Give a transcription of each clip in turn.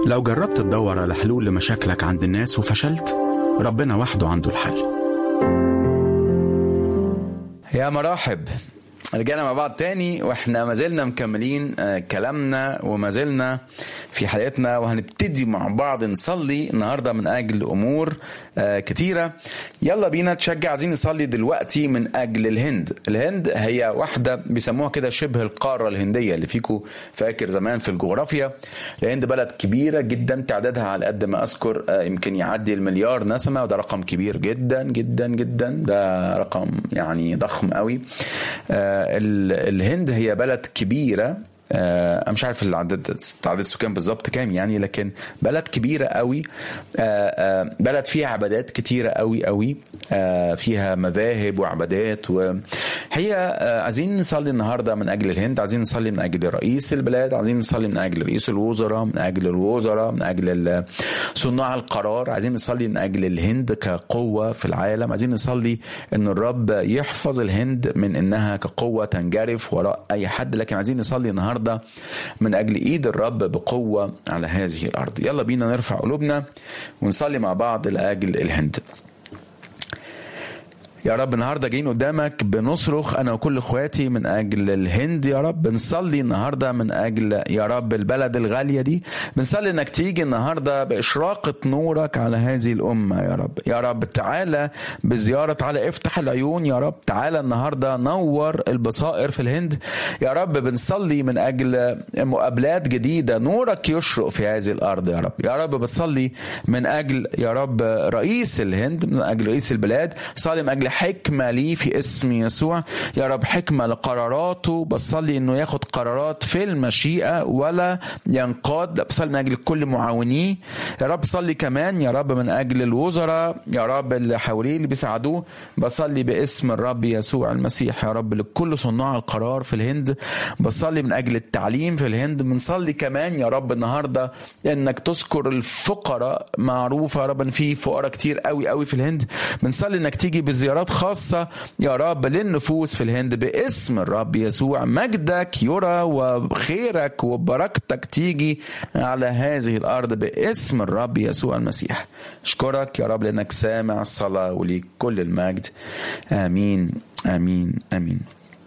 لو جربت تدور على حلول لمشاكلك عند الناس وفشلت ربنا وحده عنده الحل يا مرحب رجعنا مع بعض تاني واحنا ما زلنا مكملين آه، كلامنا وما زلنا في حلقتنا وهنبتدي مع بعض نصلي النهارده من اجل امور آه، كتيره يلا بينا تشجع عايزين نصلي دلوقتي من اجل الهند الهند هي واحده بيسموها كده شبه القاره الهنديه اللي فيكو فاكر زمان في الجغرافيا الهند بلد كبيره جدا تعدادها على قد ما اذكر آه، يمكن يعدي المليار نسمه وده رقم كبير جدا جدا جدا ده رقم يعني ضخم قوي آه، ال- الهند هي بلد كبيره آه، انا مش عارف العدد تعداد السكان بالظبط كام يعني لكن بلد كبيره قوي آه، آه، بلد فيها عبادات كتيره قوي قوي آه، فيها مذاهب وعبادات وهي آه، عايزين نصلي النهارده من اجل الهند عايزين نصلي من اجل رئيس البلاد عايزين نصلي من اجل رئيس الوزراء من اجل الوزراء من اجل ال- صناع القرار عايزين نصلي من اجل الهند كقوه في العالم عايزين نصلي ان الرب يحفظ الهند من انها كقوه تنجرف وراء اي حد لكن عايزين نصلي النهارده من اجل ايد الرب بقوه على هذه الارض يلا بينا نرفع قلوبنا ونصلي مع بعض لاجل الهند يا رب النهارده جايين قدامك بنصرخ انا وكل اخواتي من اجل الهند يا رب بنصلي النهارده من اجل يا رب البلد الغاليه دي بنصلي انك تيجي النهارده باشراقه نورك على هذه الامه يا رب يا رب تعالى بزياره على افتح العيون يا رب تعالى النهارده نور البصائر في الهند يا رب بنصلي من اجل مقابلات جديده نورك يشرق في هذه الارض يا رب يا رب بصلي من اجل يا رب رئيس الهند من اجل رئيس البلاد صلي من اجل حكمه ليه في اسم يسوع يا رب حكمه لقراراته بصلي انه ياخد قرارات في المشيئه ولا ينقاد بصلي من اجل كل معاونيه يا رب صلي كمان يا رب من اجل الوزراء يا رب اللي حواليه اللي بيساعدوه بصلي باسم الرب يسوع المسيح يا رب لكل صناع القرار في الهند بصلي من اجل التعليم في الهند بنصلي كمان يا رب النهارده انك تذكر الفقراء معروفه يا رب ان في فقراء كتير قوي قوي في الهند بنصلي انك تيجي بزيارات خاصه يا رب للنفوس في الهند باسم الرب يسوع مجدك يرى وخيرك وبركتك تيجي على هذه الارض باسم الرب يسوع المسيح اشكرك يا رب لانك سامع الصلاه وليك كل المجد امين امين امين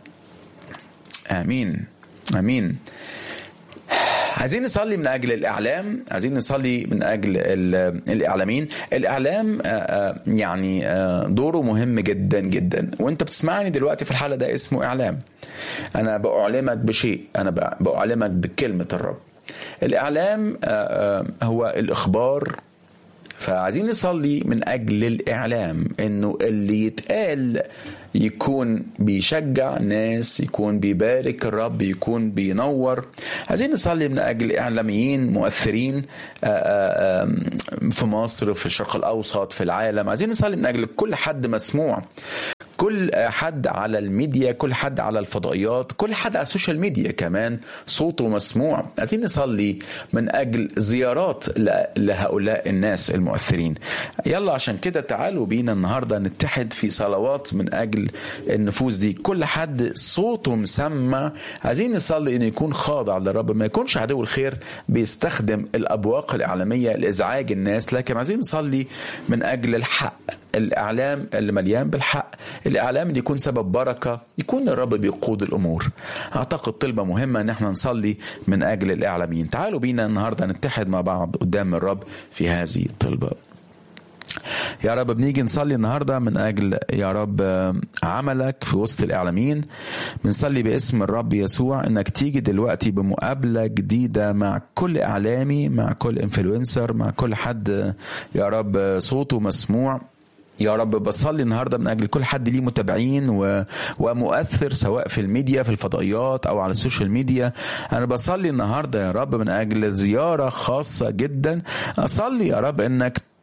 امين امين عايزين نصلي من اجل الاعلام عايزين نصلي من اجل ال- الاعلاميين الاعلام آه، آه، يعني آه، دوره مهم جدا جدا وانت بتسمعني دلوقتي في الحلقه ده اسمه اعلام انا باعلمك بشيء انا ب- باعلمك بكلمه الرب الاعلام آه، آه، هو الاخبار فعايزين نصلي من اجل الاعلام انه اللي يتقال يكون بيشجع ناس يكون بيبارك الرب يكون بينور عايزين نصلي من اجل اعلاميين مؤثرين آه، آه، آه، في مصر في الشرق الاوسط في العالم عايزين نصلي من اجل كل حد مسموع كل حد على الميديا كل حد على الفضائيات كل حد على السوشيال ميديا كمان صوته مسموع عايزين نصلي من اجل زيارات ل- لهؤلاء الناس المؤثرين يلا عشان كده تعالوا بينا النهارده نتحد في صلوات من اجل النفوس دي كل حد صوته مسمع عايزين نصلي انه يكون خاضع للرب ما يكونش عدو الخير بيستخدم الابواق الاعلاميه لازعاج الناس لكن عايزين نصلي من اجل الحق الاعلام اللي مليان بالحق الاعلام اللي يكون سبب بركه يكون الرب بيقود الامور اعتقد طلبه مهمه ان احنا نصلي من اجل الاعلاميين تعالوا بينا النهارده نتحد مع بعض قدام الرب في هذه الطلبه يا رب بنيجي نصلي النهارده من اجل يا رب عملك في وسط الاعلاميين بنصلي باسم الرب يسوع انك تيجي دلوقتي بمقابله جديده مع كل اعلامي مع كل انفلونسر مع كل حد يا رب صوته مسموع يا رب بصلي النهارده من اجل كل حد ليه متابعين و... ومؤثر سواء في الميديا في الفضائيات او على السوشيال ميديا انا بصلي النهارده يا رب من اجل زياره خاصه جدا اصلي يا رب انك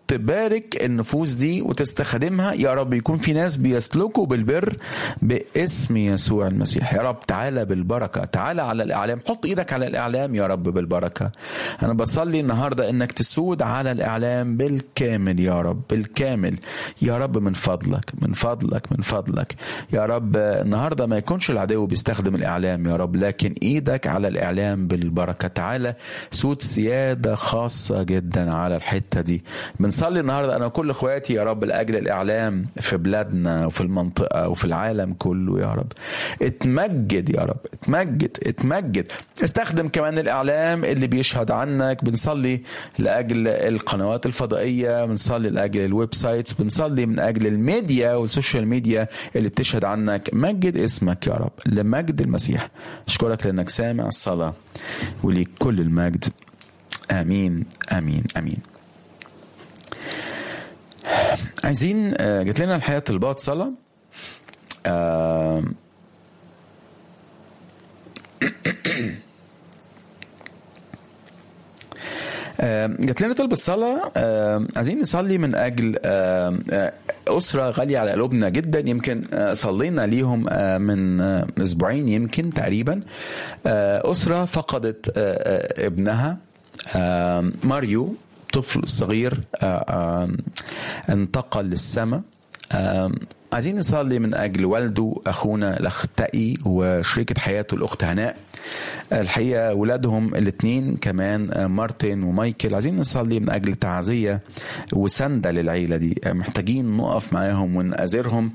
تبارك النفوس دي وتستخدمها يا رب يكون في ناس بيسلكوا بالبر باسم يسوع المسيح يا رب تعالى بالبركة تعالى على الإعلام حط إيدك على الإعلام يا رب بالبركة أنا بصلي النهاردة إنك تسود على الإعلام بالكامل يا رب بالكامل يا رب من فضلك من فضلك من فضلك يا رب النهاردة ما يكونش العدو بيستخدم الإعلام يا رب لكن إيدك على الإعلام بالبركة تعالى سود سيادة خاصة جدا على الحتة دي بنصلي النهاردة أنا وكل إخواتي يا رب لأجل الإعلام في بلادنا وفي المنطقة وفي العالم كله يا رب اتمجد يا رب اتمجد اتمجد استخدم كمان الإعلام اللي بيشهد عنك بنصلي لأجل القنوات الفضائية بنصلي لأجل الويب سايتس بنصلي من أجل الميديا والسوشيال ميديا اللي بتشهد عنك مجد اسمك يا رب لمجد المسيح أشكرك لأنك سامع الصلاة وليك كل المجد آمين آمين آمين عايزين آه، جات لنا الحقيقة طلبات صلاة آه، آه، جات لنا طلبة صلاة آه، عايزين نصلي من أجل آه، آه، أسرة غالية على قلوبنا جدا يمكن آه، صلينا ليهم آه، من آه، أسبوعين يمكن تقريبا آه، أسرة فقدت آه، آه، ابنها آه، ماريو طفل صغير آه، آه، انتقل للسماء آه، عايزين نصلي من أجل والده أخونا الأخ تقي وشريكة حياته الأخت هناء الحقيقة ولادهم الاثنين كمان آه، مارتن ومايكل عايزين نصلي من أجل تعزية وسندة للعيلة دي آه، محتاجين نقف معاهم ونأزرهم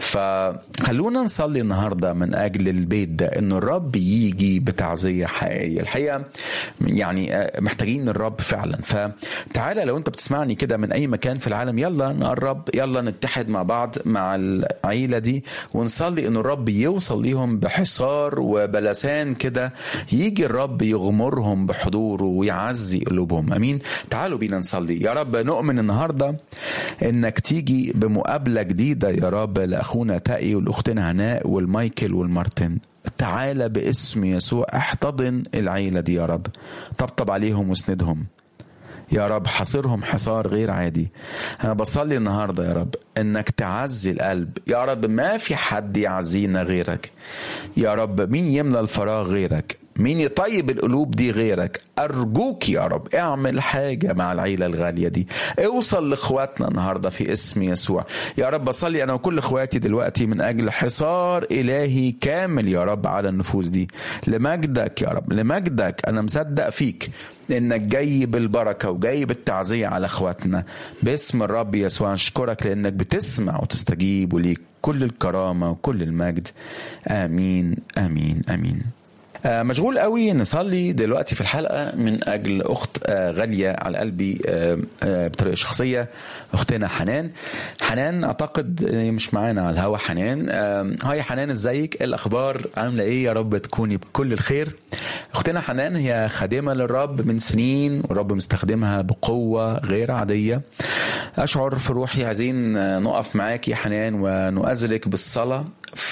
فخلونا نصلي النهاردة من أجل البيت ده إنه الرب يجي بتعزية حقيقية الحقيقة يعني آه، محتاجين الرب فعلا فتعالى لو أنت بتسمعني كده من أي مكان في العالم يلا نقرب يلا نتحد مع بعض مع العيلة دي ونصلي إنه الرب يوصل ليهم بحصار وبلسان كده يجي الرب يغمرهم بحضوره ويعزي قلوبهم امين تعالوا بينا نصلي يا رب نؤمن النهارده انك تيجي بمقابله جديده يا رب لاخونا تقي والاختنا هناء والمايكل والمارتن تعالى باسم يسوع احتضن العيله دي يا رب طبطب عليهم واسندهم يا رب حاصرهم حصار غير عادي انا بصلي النهارده يا رب انك تعزي القلب يا رب ما في حد يعزينا غيرك يا رب مين يملى الفراغ غيرك مين يطيب القلوب دي غيرك ارجوك يا رب اعمل حاجه مع العيله الغاليه دي اوصل لاخواتنا النهارده في اسم يسوع يا رب اصلي انا وكل اخواتي دلوقتي من اجل حصار الهي كامل يا رب على النفوس دي لمجدك يا رب لمجدك انا مصدق فيك انك جاي بالبركه وجاي بالتعزيه على اخواتنا باسم الرب يسوع نشكرك لانك بتسمع وتستجيب وليك كل الكرامه وكل المجد امين امين امين آه، مشغول قوي نصلي دلوقتي في الحلقه من اجل اخت آه، غاليه على قلبي آه، آه، بطريقه شخصيه اختنا حنان حنان اعتقد آه، مش معانا على الهوا حنان آه، هاي حنان ازيك إيه الاخبار عامله ايه يا رب تكوني بكل الخير اختنا حنان هي خادمه للرب من سنين والرب مستخدمها بقوه غير عاديه اشعر في روحي عايزين آه، نقف معاك يا حنان ونؤازرك بالصلاه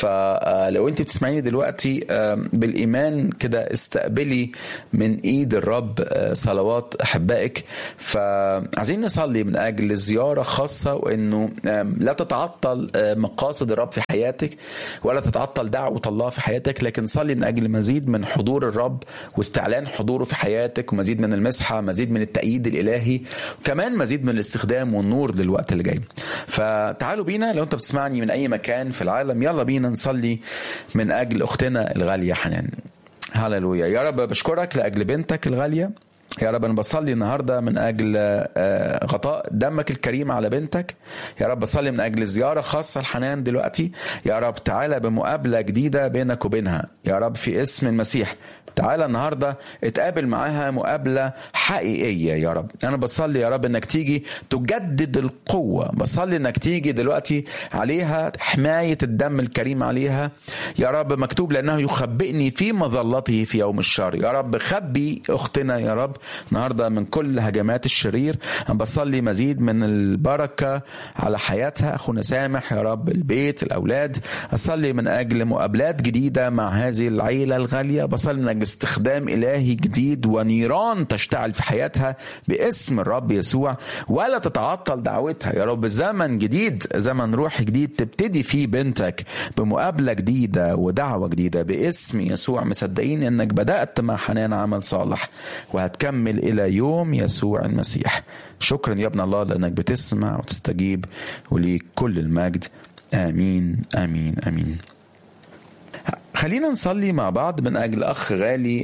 فلو انت بتسمعيني دلوقتي آم، بالايمان كده استقبلي من ايد الرب آه، صلوات احبائك فعايزين نصلي من اجل زياره خاصه وانه آم، لا تتعطل آه، مقاصد الرب في حياتك ولا تتعطل دعوه الله في حياتك لكن صلي من اجل مزيد من حضور الرب واستعلان حضوره في حياتك ومزيد من المسحه مزيد من التأييد الالهي وكمان مزيد من الاستخدام والنور للوقت اللي جاي فتعالوا بينا لو انت بتسمعني من اي مكان في العالم يلا بينا نصلي من اجل اختنا الغاليه حنان هللويا يا رب بشكرك لاجل بنتك الغاليه يا رب انا بصلي النهارده من اجل آه، غطاء دمك الكريم على بنتك يا رب بصلي من اجل زياره خاصه لحنان دلوقتي يا رب تعالى بمقابله جديده بينك وبينها يا رب في اسم المسيح تعالى النهارده اتقابل معاها مقابله حقيقيه يا رب انا بصلي يا رب انك تيجي تجدد القوه بصلي انك تيجي دلوقتي عليها حمايه الدم الكريم عليها يا رب مكتوب لانه يخبئني في مظلته في يوم الشر يا رب خبي اختنا يا رب النهارده من كل هجمات الشرير انا بصلي مزيد من البركه على حياتها اخونا سامح يا رب البيت الاولاد اصلي من اجل مقابلات جديده مع هذه العيله الغاليه بصلي من اجل استخدام الهي جديد ونيران تشتعل في حياتها باسم الرب يسوع ولا تتعطل دعوتها يا رب زمن جديد زمن روح جديد تبتدي فيه بنتك بمقابله جديده ودعوه جديده باسم يسوع مصدقين انك بدات مع حنان عمل صالح وهتكمل الى يوم يسوع المسيح شكرا يا ابن الله لانك بتسمع وتستجيب وليك كل المجد امين امين امين خلينا نصلي مع بعض من اجل اخ غالي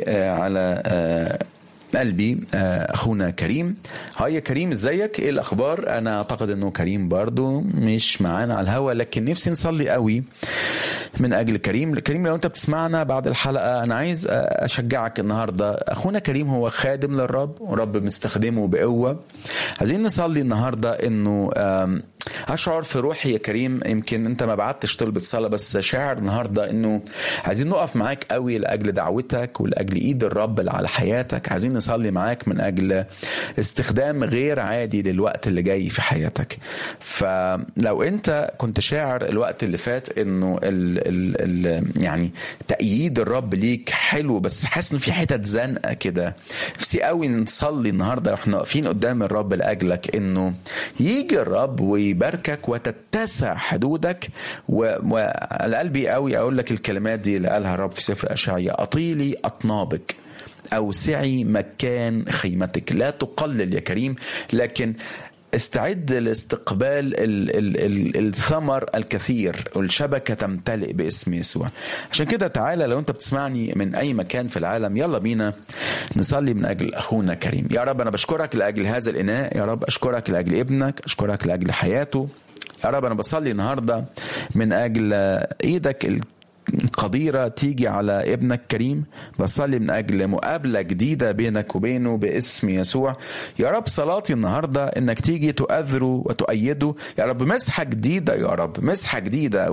على قلبي اخونا كريم هاي يا كريم ازيك ايه الاخبار انا اعتقد انه كريم برضو مش معانا على الهوا لكن نفسي نصلي قوي من اجل كريم كريم لو انت بتسمعنا بعد الحلقه انا عايز اشجعك النهارده اخونا كريم هو خادم للرب ورب مستخدمه بقوه عايزين نصلي النهارده انه اشعر في روحي يا كريم يمكن انت ما بعتش طلبة صلاة بس شاعر النهارده انه عايزين نقف معاك قوي لاجل دعوتك ولاجل ايد الرب اللي على حياتك عايزين نصلي معاك من اجل استخدام غير عادي للوقت اللي جاي في حياتك فلو انت كنت شاعر الوقت اللي فات انه ال ال ال يعني تأييد الرب ليك حلو بس حاسس انه في حتت زنقه كده نفسي قوي نصلي النهارده واحنا واقفين قدام الرب لاجلك انه يجي الرب ويباركك وتتسع حدودك وعلى قلبي قوي اقول لك الكلمات دي اللي قالها الرب في سفر اشعياء اطيلي اطنابك اوسعي مكان خيمتك لا تقلل يا كريم لكن استعد لاستقبال ال ال ال الثمر الكثير والشبكه تمتلئ باسم يسوع عشان كده تعالى لو انت بتسمعني من اي مكان في العالم يلا بينا نصلي من اجل اخونا كريم يا رب انا بشكرك لاجل هذا الاناء يا رب اشكرك لاجل ابنك اشكرك لاجل حياته يا رب انا بصلي النهارده من اجل ايدك قديرة تيجي على ابنك كريم بصلي من أجل مقابلة جديدة بينك وبينه باسم يسوع يا رب صلاتي النهاردة إنك تيجي تؤذره وتؤيده يا رب مسحة جديدة يا رب مسحة جديدة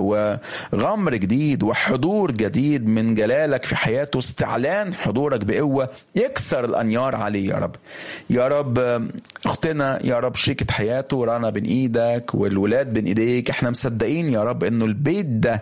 وغمر جديد وحضور جديد من جلالك في حياته استعلان حضورك بقوة يكسر الأنيار عليه يا رب يا رب أختنا يا رب شريكة حياته رانا بين إيدك والولاد بين إيديك احنا مصدقين يا رب إنه البيت ده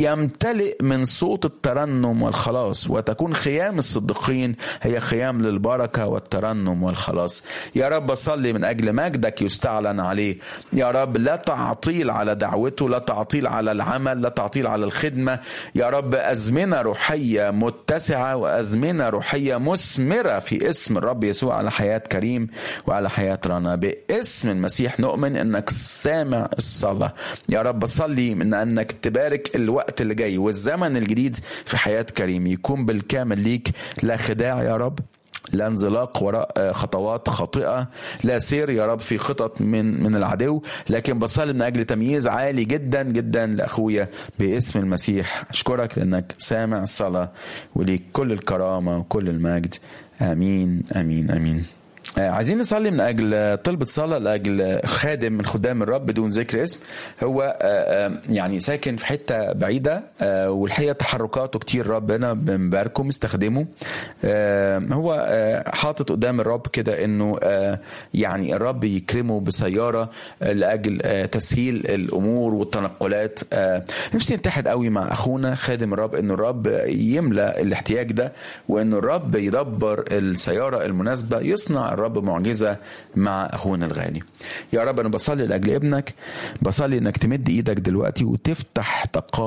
يمتلئ من صوت الترنم والخلاص وتكون خيام الصديقين هي خيام للبركه والترنم والخلاص يا رب اصلي من اجل مجدك يستعلن عليه يا رب لا تعطيل على دعوته لا تعطيل على العمل لا تعطيل على الخدمه يا رب ازمنه روحيه متسعه وازمنه روحيه مثمره في اسم الرب يسوع على حياه كريم وعلى حياه رنا باسم المسيح نؤمن انك سامع الصلاه يا رب اصلي من انك تبارك الوقت اللي جاي والزمن الجديد في حياة كريم يكون بالكامل ليك لا خداع يا رب لا انزلاق وراء خطوات خاطئة لا سير يا رب في خطط من من العدو لكن بصلي من أجل تمييز عالي جدا جدا لأخويا باسم المسيح أشكرك لأنك سامع الصلاة وليك كل الكرامة وكل المجد آمين آمين آمين عايزين نصلي من اجل طلبة صلاة لاجل خادم من خدام الرب بدون ذكر اسم هو يعني ساكن في حتة بعيدة والحقيقة تحركاته كتير ربنا بنباركه مستخدمه هو حاطط قدام الرب كده انه يعني الرب يكرمه بسيارة لاجل تسهيل الامور والتنقلات نفسي نتحد قوي مع اخونا خادم الرب انه الرب يملى الاحتياج ده وانه الرب يدبر السيارة المناسبة يصنع الرب معجزة مع أخونا الغالي يا رب أنا بصلي لأجل ابنك بصلي أنك تمد إيدك دلوقتي وتفتح تقاطع